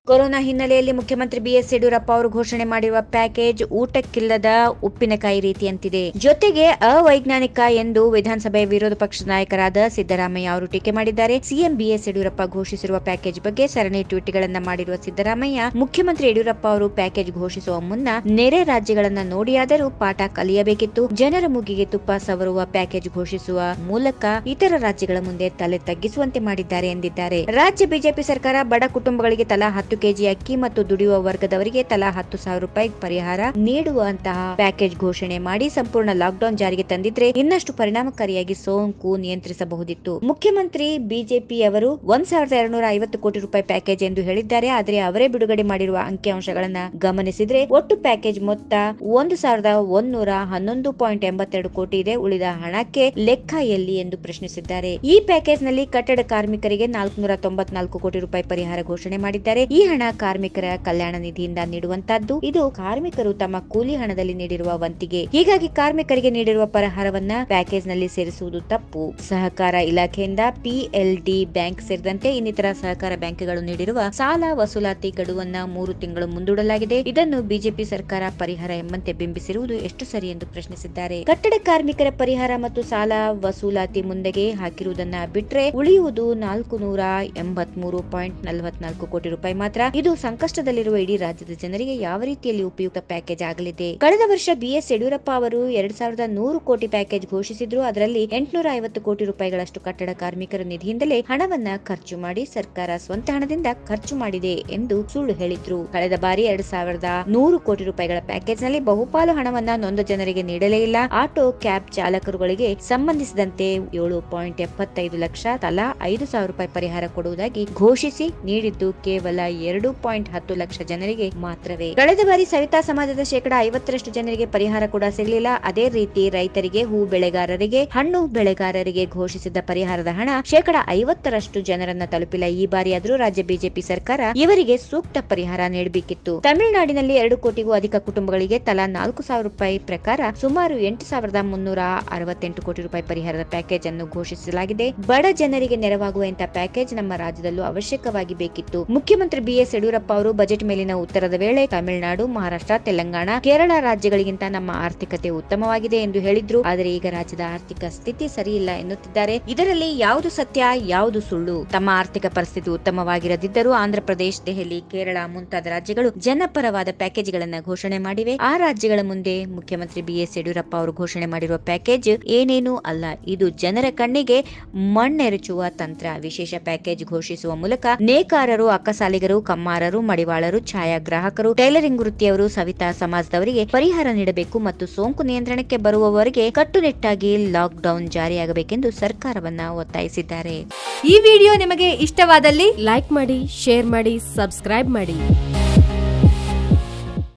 corona ಹಿನ್ನೆಲೆಯಲ್ಲಿ ಮುಖ್ಯಮಂತ್ರಿ BS Yediyurappa ಅವರು ಘೋಷಣೆ ಮಾಡಿರುವ ಪ್ಯಾಕೇಜ್ ಊಟಕ್ಕಿಲ್ಲದ ಉಪ್ಪಿನಕಾಯಿ ರೀತಿಯಂತಿದೆ ಜೊತೆಗೆ ಅವೈಜ್ಞಾನಿಕ ಎಂದು ವಿಧಾನಸಭೆ ವಿರೋಧ ಪಕ್ಷದ ನಾಯಕರಾದ ಸಿದ್ದರಾಮಯ್ಯ ಅವರು ಟೀಕೆ ಮಾಡಿದ್ದಾರೆ ಸಿಎಂ ಬಿಎಸ್ ಯಡಿಯೂರಪ್ಪ ಘೋಷಿಸಿರುವ ಪ್ಯಾಕೇಜ್ ಬಗ್ಗೆ ಸರಣಿ ಟ್ವೀಟ್ಗಳನ್ನ ಮಾಡಿರುವ ಸಿದ್ದರಾಮಯ್ಯ ಮುಖ್ಯಮಂತ್ರಿ ಯಡಿಯೂರಪ್ಪ ಅವರು ಪ್ಯಾಕೇಜ್ ಘೋಷಿಸುವ ಮುನ್ನ ನೆರೆ ರಾಜ್ಯಗಳನ್ನ ನೋಡಿಯಾದರೂ ಪಾಠ ಕಲಿಯಬೇಕಿತ್ತು ಜನರ ಮುಗಿಗೆ ತುಪ್ಪ ಸವರುವ ಪ್ಯಾಕೇಜ್ ಘೋಷಿಸುವ ಮೂಲಕ ಇತರ ರಾಜ್ಯಗಳ ಮುಂದೆ ತಲೆ ತಗ್ಗಿಸುವಂತೆ ಮಾಡಿದ್ದಾರೆ ಎಂದಿದ್ದಾರೆ ರಾಜ್ಯ ಬಿಜೆಪಿ ಸರ್ಕಾರ ಬಡ ಕುಟುಂಬಗಳಿಗೆ ತಲಾ ಹತ್ತು ಕೆಜಿ ಅಕ್ಕಿ ಮತ್ತು ದುಡಿಯುವ ವರ್ಗದವರಿಗೆ ತಲಾ ಹತ್ತು ಸಾವಿರ ರೂಪಾಯಿ ಪರಿಹಾರ ನೀಡುವಂತಹ ಪ್ಯಾಕೇಜ್ ಘೋಷಣೆ ಮಾಡಿ ಸಂಪೂರ್ಣ ಲಾಕ್ಡೌನ್ ಜಾರಿಗೆ ತಂದಿದ್ರೆ ಇನ್ನಷ್ಟು ಪರಿಣಾಮಕಾರಿಯಾಗಿ ಸೋಂಕು ನಿಯಂತ್ರಿಸಬಹುದಿತ್ತು ಮುಖ್ಯಮಂತ್ರಿ ಬಿಜೆಪಿ ಅವರು ಒಂದ್ ಸಾವಿರದ ಎರಡ್ನೂರ ಐವತ್ತು ಕೋಟಿ ರೂಪಾಯಿ ಪ್ಯಾಕೇಜ್ ಎಂದು ಹೇಳಿದ್ದಾರೆ ಆದರೆ ಅವರೇ ಬಿಡುಗಡೆ ಮಾಡಿರುವ ಅಂಕಿಅಂಶಗಳನ್ನ ಗಮನಿಸಿದ್ರೆ ಒಟ್ಟು ಪ್ಯಾಕೇಜ್ ಮೊತ್ತ ಒಂದು ಸಾವಿರದ ಒಂದೂರ ಹನ್ನೊಂದು ಪಾಯಿಂಟ್ ಎಂಬತ್ತೆರಡು ಕೋಟಿ ಇದೆ ಉಳಿದ ಹಣಕ್ಕೆ ಲೆಕ್ಕ ಎಲ್ಲಿ ಎಂದು ಪ್ರಶ್ನಿಸಿದ್ದಾರೆ ಈ ಪ್ಯಾಕೇಜ್ ನಲ್ಲಿ ಕಟ್ಟಡ ಕಾರ್ಮಿಕರಿಗೆ ನಾಲ್ಕುನೂರ ತೊಂಬತ್ನಾಲ್ಕು ಕೋಟಿ ರೂಪಾಯಿ ಪರಿಹಾರ ಘೋಷಣೆ ಮಾಡಿದ್ದಾರೆ ಈ ಹಣ ಕಾರ್ಮಿಕರ ಕಲ್ಯಾಣ ನಿಧಿಯಿಂದ ನೀಡುವಂತದ್ದು ಇದು ಕಾರ್ಮಿಕರು ತಮ್ಮ ಕೂಲಿ ಹಣದಲ್ಲಿ ನೀಡಿರುವ ವಂತಿಗೆ ಹೀಗಾಗಿ ಕಾರ್ಮಿಕರಿಗೆ ನೀಡಿರುವ ಪರಿಹಾರವನ್ನ ಪ್ಯಾಕೇಜ್ ನಲ್ಲಿ ಸೇರಿಸುವುದು ತಪ್ಪು ಸಹಕಾರ ಇಲಾಖೆಯಿಂದ ಪಿಎಲ್ಡಿ ಬ್ಯಾಂಕ್ ಸೇರಿದಂತೆ ಇನ್ನಿತರ ಸಹಕಾರ ಬ್ಯಾಂಕ್ಗಳು ನೀಡಿರುವ ಸಾಲ ವಸೂಲಾತಿ ಗಡುವನ್ನ ಮೂರು ತಿಂಗಳು ಮುಂದೂಡಲಾಗಿದೆ ಇದನ್ನು ಬಿಜೆಪಿ ಸರ್ಕಾರ ಪರಿಹಾರ ಎಂಬಂತೆ ಬಿಂಬಿಸಿರುವುದು ಎಷ್ಟು ಸರಿ ಎಂದು ಪ್ರಶ್ನಿಸಿದ್ದಾರೆ ಕಟ್ಟಡ ಕಾರ್ಮಿಕರ ಪರಿಹಾರ ಮತ್ತು ಸಾಲ ವಸೂಲಾತಿ ಮುಂದೆಗೆ ಹಾಕಿರುವುದನ್ನ ಬಿಟ್ರೆ ಉಳಿಯುವುದು ನಾಲ್ಕು ನೂರ ಎಂಬತ್ಮೂರು ಪಾಯಿಂಟ್ ನಲವತ್ನಾಲ್ಕು ಕೋಟಿ ರೂಪಾಯಿ ಮಾತ್ರ ಇದು ಸಂಕಷ್ಟದಲ್ಲಿರುವ ಇಡೀ ರಾಜ್ಯದ ಜನರಿಗೆ ಯಾವ ರೀತಿಯಲ್ಲಿ ಉಪಯುಕ್ತ ಪ್ಯಾಕೇಜ್ ಆಗಲಿದೆ ಕಳೆದ ವರ್ಷ ಬಿಎಸ್ ಯಡಿಯೂರಪ್ಪ ಅವರು ಎರಡ್ ಸಾವಿರದ ನೂರು ಕೋಟಿ ಪ್ಯಾಕೇಜ್ ಘೋಷಿಸಿದ್ರು ಅದರಲ್ಲಿ ಎಂಟುನೂರ ಐವತ್ತು ಕೋಟಿ ರೂಪಾಯಿಗಳಷ್ಟು ಕಟ್ಟಡ ಕಾರ್ಮಿಕರ ನಿಧಿಯಿಂದಲೇ ಹಣವನ್ನ ಖರ್ಚು ಮಾಡಿ ಸರ್ಕಾರ ಸ್ವಂತ ಹಣದಿಂದ ಖರ್ಚು ಮಾಡಿದೆ ಎಂದು ಸುಳ್ಳು ಹೇಳಿದ್ರು ಕಳೆದ ಬಾರಿ ಎರಡ್ ಸಾವಿರದ ನೂರು ಕೋಟಿ ರೂಪಾಯಿಗಳ ಪ್ಯಾಕೇಜ್ ನಲ್ಲಿ ಬಹುಪಾಲು ಹಣವನ್ನ ನೊಂದ ಜನರಿಗೆ ನೀಡಲೇ ಇಲ್ಲ ಆಟೋ ಕ್ಯಾಬ್ ಚಾಲಕರುಗಳಿಗೆ ಸಂಬಂಧಿಸಿದಂತೆ ಏಳು ಪಾಯಿಂಟ್ ಎಪ್ಪತ್ತೈದು ಲಕ್ಷ ತಲಾ ಐದು ಸಾವಿರ ರೂಪಾಯಿ ಪರಿಹಾರ ಕೊಡುವುದಾಗಿ ಘೋಷಿಸಿ ನೀಡಿದ್ದು ಕೇವಲ ಎರಡು ಪಾಯಿಂಟ್ ಹತ್ತು ಲಕ್ಷ ಜನರಿಗೆ ಮಾತ್ರವೇ ಕಳೆದ ಬಾರಿ ಸವಿತಾ ಸಮಾಜದ ಶೇಕಡ ಐವತ್ತರಷ್ಟು ಜನರಿಗೆ ಪರಿಹಾರ ಕೂಡ ಸಿಗಲಿಲ್ಲ ಅದೇ ರೀತಿ ರೈತರಿಗೆ ಹೂ ಬೆಳೆಗಾರರಿಗೆ ಹಣ್ಣು ಬೆಳೆಗಾರರಿಗೆ ಘೋಷಿಸಿದ್ದ ಪರಿಹಾರದ ಹಣ ಶೇಕಡ ಐವತ್ತರಷ್ಟು ಜನರನ್ನ ತಲುಪಿಲ್ಲ ಈ ಬಾರಿ ಆದ್ರೂ ರಾಜ್ಯ ಬಿಜೆಪಿ ಸರ್ಕಾರ ಇವರಿಗೆ ಸೂಕ್ತ ಪರಿಹಾರ ನೀಡಬೇಕಿತ್ತು ತಮಿಳುನಾಡಿನಲ್ಲಿ ಎರಡು ಕೋಟಿಗೂ ಅಧಿಕ ಕುಟುಂಬಗಳಿಗೆ ತಲಾ ನಾಲ್ಕು ಸಾವಿರ ರೂಪಾಯಿ ಪ್ರಕಾರ ಸುಮಾರು ಎಂಟು ಸಾವಿರದ ಮುನ್ನೂರ ಅರವತ್ತೆಂಟು ಕೋಟಿ ರೂಪಾಯಿ ಪರಿಹಾರದ ಪ್ಯಾಕೇಜ್ ಅನ್ನು ಘೋಷಿಸಲಾಗಿದೆ ಬಡ ಜನರಿಗೆ ನೆರವಾಗುವ ಇಂತಹ ಪ್ಯಾಕೇಜ್ ನಮ್ಮ ರಾಜ್ಯದಲ್ಲೂ ಅವಶ್ಯಕವಾಗಿ ಬೇಕಿತ್ತು ಮುಖ್ಯಮಂತ್ರಿ ಬಿಎಸ್ ಯಡಿಯೂರಪ್ಪ ಅವರು ಬಜೆಟ್ ಮೇಲಿನ ಉತ್ತರದ ವೇಳೆ ತಮಿಳುನಾಡು ಮಹಾರಾಷ್ಟ್ರ ತೆಲಂಗಾಣ ಕೇರಳ ರಾಜ್ಯಗಳಿಗಿಂತ ನಮ್ಮ ಆರ್ಥಿಕತೆ ಉತ್ತಮವಾಗಿದೆ ಎಂದು ಹೇಳಿದ್ರು ಆದರೆ ಈಗ ರಾಜ್ಯದ ಆರ್ಥಿಕ ಸ್ಥಿತಿ ಸರಿಯಿಲ್ಲ ಎನ್ನುತ್ತಿದ್ದಾರೆ ಇದರಲ್ಲಿ ಯಾವುದು ಸತ್ಯ ಯಾವುದು ಸುಳ್ಳು ತಮ್ಮ ಆರ್ಥಿಕ ಪರಿಸ್ಥಿತಿ ಉತ್ತಮವಾಗಿರದಿದ್ದರೂ ಆಂಧ್ರಪ್ರದೇಶ ದೆಹಲಿ ಕೇರಳ ಮುಂತಾದ ರಾಜ್ಯಗಳು ಜನಪರವಾದ ಪ್ಯಾಕೇಜ್ಗಳನ್ನ ಘೋಷಣೆ ಮಾಡಿವೆ ಆ ರಾಜ್ಯಗಳ ಮುಂದೆ ಮುಖ್ಯಮಂತ್ರಿ ಬಿಎಸ್ ಯಡಿಯೂರಪ್ಪ ಅವರು ಘೋಷಣೆ ಮಾಡಿರುವ ಪ್ಯಾಕೇಜ್ ಏನೇನೂ ಅಲ್ಲ ಇದು ಜನರ ಕಣ್ಣಿಗೆ ಮಣ್ಣೆರಚುವ ತಂತ್ರ ವಿಶೇಷ ಪ್ಯಾಕೇಜ್ ಘೋಷಿಸುವ ಮೂಲಕ ನೇಕಾರರು ಅಕ್ಕಸಾಲಿಗರು ಕಮ್ಮಾರರು ಮಡಿವಾಳರು ಛಾಯಾಗ್ರಾಹಕರು ಟೈಲರಿಂಗ್ ವೃತ್ತಿಯವರು ಸವಿತಾ ಸಮಾಜದವರಿಗೆ ಪರಿಹಾರ ನೀಡಬೇಕು ಮತ್ತು ಸೋಂಕು ನಿಯಂತ್ರಣಕ್ಕೆ ಬರುವವರೆಗೆ ಕಟ್ಟುನಿಟ್ಟಾಗಿ ಲಾಕ್ ಡೌನ್ ಜಾರಿಯಾಗಬೇಕೆಂದು ಸರ್ಕಾರವನ್ನ ಒತ್ತಾಯಿಸಿದ್ದಾರೆ ಈ ವಿಡಿಯೋ ನಿಮಗೆ ಇಷ್ಟವಾದಲ್ಲಿ ಲೈಕ್ ಮಾಡಿ ಶೇರ್ ಮಾಡಿ ಸಬ್ಸ್ಕ್ರೈಬ್ ಮಾಡಿ